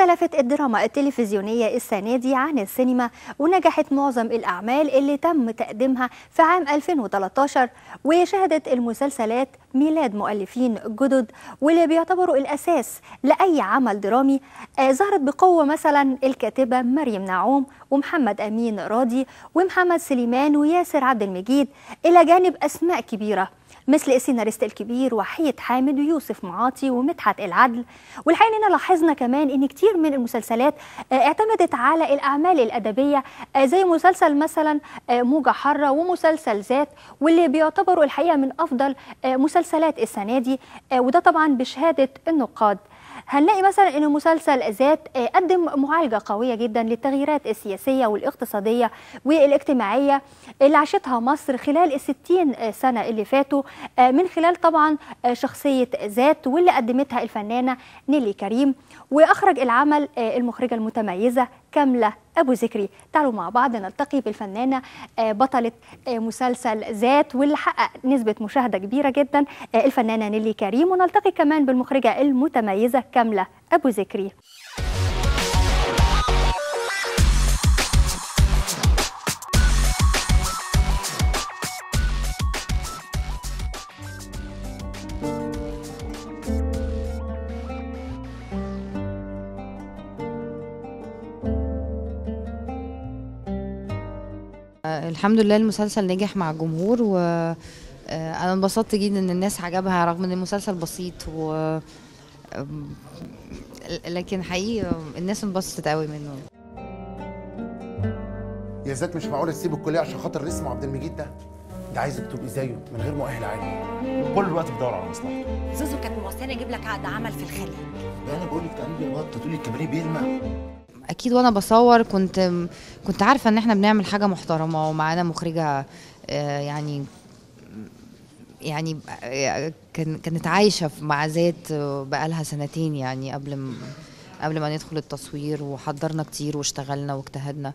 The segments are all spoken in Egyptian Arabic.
اختلفت الدراما التلفزيونية السنة دي عن السينما ونجحت معظم الأعمال اللي تم تقديمها في عام 2013 وشهدت المسلسلات ميلاد مؤلفين جدد واللي بيعتبروا الأساس لأي عمل درامي آه ظهرت بقوة مثلا الكاتبة مريم نعوم ومحمد أمين راضي ومحمد سليمان وياسر عبد المجيد إلى جانب أسماء كبيرة مثل السيناريست الكبير وحيد حامد ويوسف معاطي ومدحت العدل والحقيقه اننا لاحظنا كمان ان كتير من المسلسلات اعتمدت على الاعمال الادبيه زي مسلسل مثلا موجه حاره ومسلسل ذات واللي بيعتبروا الحقيقه من افضل مسلسلات السنه دي وده طبعا بشهاده النقاد هنلاقي مثلا ان مسلسل ذات قدم معالجه قويه جدا للتغييرات السياسيه والاقتصاديه والاجتماعيه اللي عاشتها مصر خلال الستين سنه اللي فاتوا من خلال طبعا شخصيه ذات واللي قدمتها الفنانه نيلي كريم واخرج العمل المخرجه المتميزه كامله ابو ذكري تعالوا مع بعض نلتقي بالفنانه بطله مسلسل ذات واللي حقق نسبه مشاهده كبيره جدا الفنانه نيلي كريم ونلتقي كمان بالمخرجه المتميزه كامله ابو ذكري الحمد لله المسلسل نجح مع الجمهور و انا انبسطت جدا ان الناس عجبها رغم ان المسلسل بسيط و لكن حقيقي الناس انبسطت قوي منه يا ذات مش معقوله تسيب الكليه عشان خاطر اسمه عبد المجيد ده ده عايزك تبقي زيه من غير مؤهل عالي كل الوقت بدور على مصلحته زوزو كانت موصياني اجيب لك عقد عمل في الخليج ده انا بقول لك تعالي بطه تقولي الكباريه بيلمع اكيد وانا بصور كنت كنت عارفه ان احنا بنعمل حاجه محترمه ومعانا مخرجه يعني يعني كان كانت عايشه مع ذات بقالها سنتين يعني قبل ما قبل ما ندخل التصوير وحضرنا كتير واشتغلنا واجتهدنا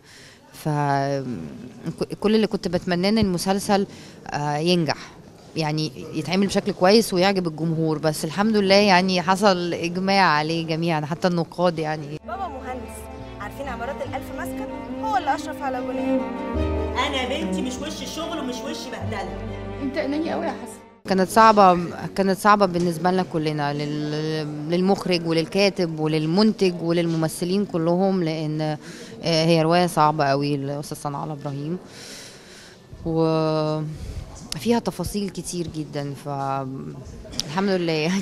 فكل اللي كنت بتمناه ان المسلسل ينجح يعني يتعمل بشكل كويس ويعجب الجمهور بس الحمد لله يعني حصل اجماع عليه جميعا حتى النقاد يعني بابا مهندس عارفين عمارات الألف مسكن هو اللي أشرف على بنيه أنا بنتي مش وش الشغل ومش وش بهدلة أنت أناني قوي يا حسن كانت صعبة كانت صعبة بالنسبة لنا كلنا للمخرج وللكاتب وللمنتج وللممثلين كلهم لأن هي رواية صعبة قوي لأستاذ صنع الله إبراهيم وفيها تفاصيل كتير جدا فالحمد لله يعني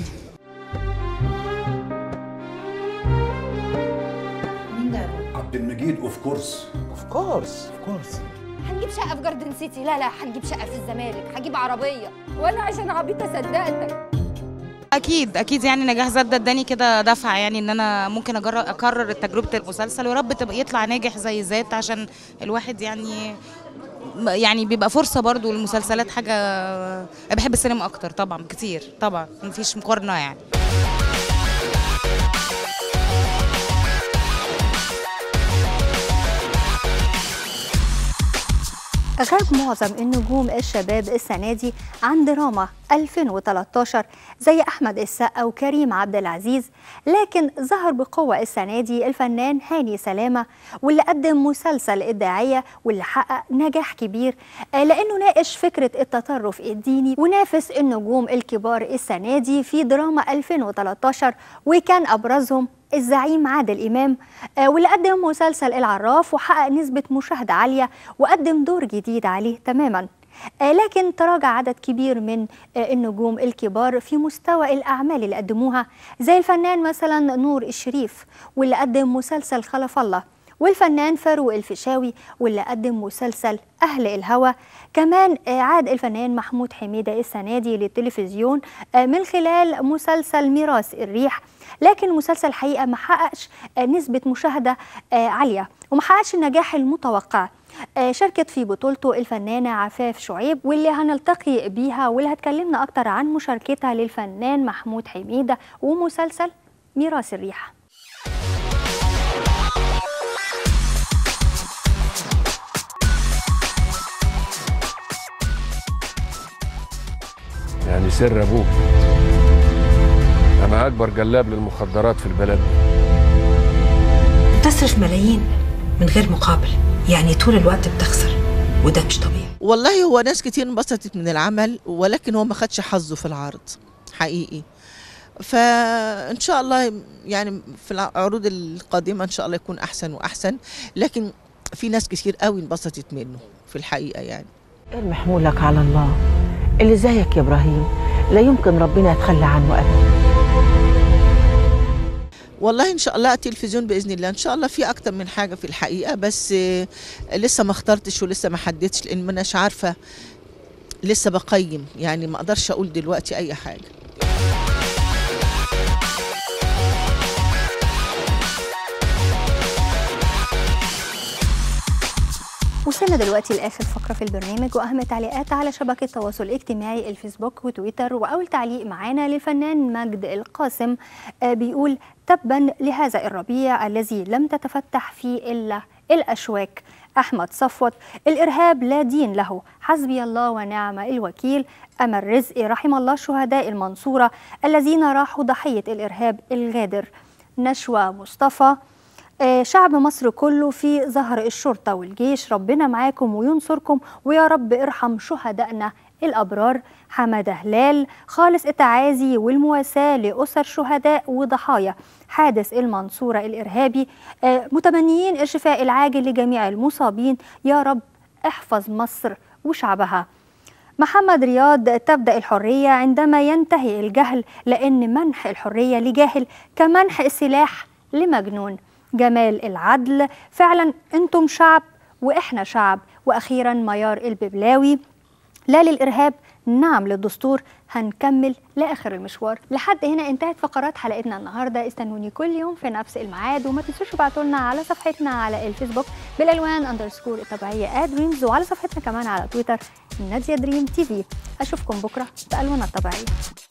عبد المجيد اوف كورس اوف كورس اوف كورس هنجيب شقه في جاردن سيتي لا لا هنجيب شقه في الزمالك هجيب عربيه وانا عشان عبيطه صدقتك اكيد اكيد يعني نجاح زاد ده اداني كده دفعه يعني ان انا ممكن اجرب اكرر تجربه المسلسل ويا رب تبقى يطلع ناجح زي ذات عشان الواحد يعني يعني بيبقى فرصه برضو المسلسلات حاجه بحب السينما اكتر طبعا كتير طبعا مفيش مقارنه يعني غاب معظم النجوم الشباب السنة دي عن دراما 2013 زي أحمد السقا وكريم عبد العزيز لكن ظهر بقوة السنة دي الفنان هاني سلامة واللي قدم مسلسل الداعية واللي حقق نجاح كبير لأنه ناقش فكرة التطرف الديني ونافس النجوم الكبار السنة دي في دراما 2013 وكان أبرزهم الزعيم عادل إمام واللي قدم مسلسل العراف وحقق نسبة مشاهدة عالية وقدم دور جديد عليه تماما لكن تراجع عدد كبير من النجوم الكبار في مستوى الأعمال اللي قدموها زي الفنان مثلا نور الشريف واللي قدم مسلسل خلف الله والفنان فاروق الفيشاوي واللي قدم مسلسل أهل الهوى كمان عاد الفنان محمود حميدة السنة دي للتلفزيون من خلال مسلسل ميراث الريح لكن المسلسل الحقيقة ما حققش نسبة مشاهدة عالية وما حققش النجاح المتوقع شاركت في بطولته الفنانة عفاف شعيب واللي هنلتقي بيها واللي هتكلمنا أكتر عن مشاركتها للفنان محمود حميدة ومسلسل ميراث الريح يعني سر ابوك انا اكبر جلاب للمخدرات في البلد بتصرف ملايين من غير مقابل يعني طول الوقت بتخسر وده مش طبيعي والله هو ناس كتير انبسطت من العمل ولكن هو ما خدش حظه في العرض حقيقي فان شاء الله يعني في العروض القادمه ان شاء الله يكون احسن واحسن لكن في ناس كتير قوي انبسطت منه في الحقيقه يعني ارمي حمولك على الله اللي زيك يا ابراهيم لا يمكن ربنا يتخلى عنه ابدا والله ان شاء الله التلفزيون باذن الله ان شاء الله في اكتر من حاجه في الحقيقه بس آه، لسه ما اخترتش ولسه ما حددتش لان ما اناش عارفه لسه بقيم يعني ما اقدرش اقول دلوقتي اي حاجه وصلنا دلوقتي لاخر فقره في البرنامج واهم تعليقات على شبكه التواصل الاجتماعي الفيسبوك وتويتر واول تعليق معانا للفنان مجد القاسم آه، بيقول تبا لهذا الربيع الذي لم تتفتح فيه الا الاشواك احمد صفوت الارهاب لا دين له حسبي الله ونعم الوكيل امل رزقي رحم الله شهداء المنصوره الذين راحوا ضحيه الارهاب الغادر نشوى مصطفى آه، شعب مصر كله في ظهر الشرطة والجيش ربنا معاكم وينصركم ويا رب ارحم شهدائنا الأبرار حمادة هلال خالص التعازي والمواساة لأسر شهداء وضحايا حادث المنصورة الإرهابي آه، متمنيين الشفاء العاجل لجميع المصابين يا رب احفظ مصر وشعبها محمد رياض تبدأ الحرية عندما ينتهي الجهل لأن منح الحرية لجاهل كمنح السلاح لمجنون جمال العدل فعلا انتم شعب واحنا شعب واخيرا ميار الببلاوي لا للارهاب نعم للدستور هنكمل لاخر المشوار لحد هنا انتهت فقرات حلقتنا النهارده استنوني كل يوم في نفس الميعاد وما تنسوش تبعتوا لنا على صفحتنا على الفيسبوك بالالوان اندرسكور الطبيعيه ادريمز وعلى صفحتنا كمان على تويتر ناديه دريم تي في اشوفكم بكره بالوان الطبيعيه